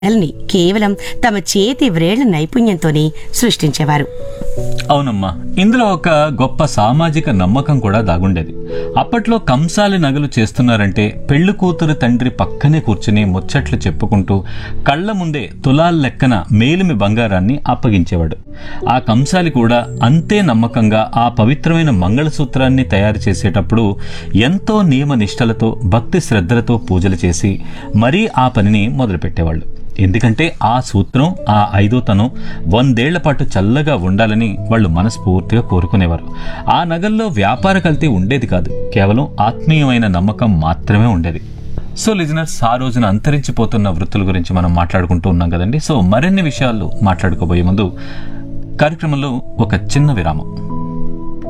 నగల్ని కేవలం తమ చేతి వ్రేళ్ల నైపుణ్యంతోనే సృష్టించేవారు అవునమ్మా ఇందులో ఒక గొప్ప సామాజిక నమ్మకం కూడా దాగుండేది అప్పట్లో కంసాలి నగలు చేస్తున్నారంటే పెళ్లి కూతురు తండ్రి పక్కనే కూర్చుని ముచ్చట్లు చెప్పుకుంటూ కళ్ళ ముందే తులాల లెక్కన మేలిమి బంగారాన్ని అప్పగించేవాడు ఆ కంసాలి కూడా అంతే నమ్మకంగా ఆ పవిత్రమైన మంగళసూత్రాన్ని తయారు చేసేటప్పుడు ఎంతో నియమ నిష్టలతో భక్తి శ్రద్ధలతో పూజలు చేసి మరీ ఆ పనిని మొదలుపెట్టేవాళ్ళు ఎందుకంటే ఆ సూత్రం ఆ ఐదోతనం వందేళ్ల పాటు చల్లగా ఉండాలని వాళ్ళు మనస్ఫూర్తిగా కోరుకునేవారు ఆ నగల్లో వ్యాపార కల్తీ ఉండేది కాదు కేవలం ఆత్మీయమైన నమ్మకం మాత్రమే ఉండేది సో లిజనర్స్ ఆ రోజున అంతరించిపోతున్న వృత్తుల గురించి మనం మాట్లాడుకుంటూ ఉన్నాం కదండి సో మరిన్ని విషయాలు మాట్లాడుకోబోయే ముందు కార్యక్రమంలో ఒక చిన్న విరామం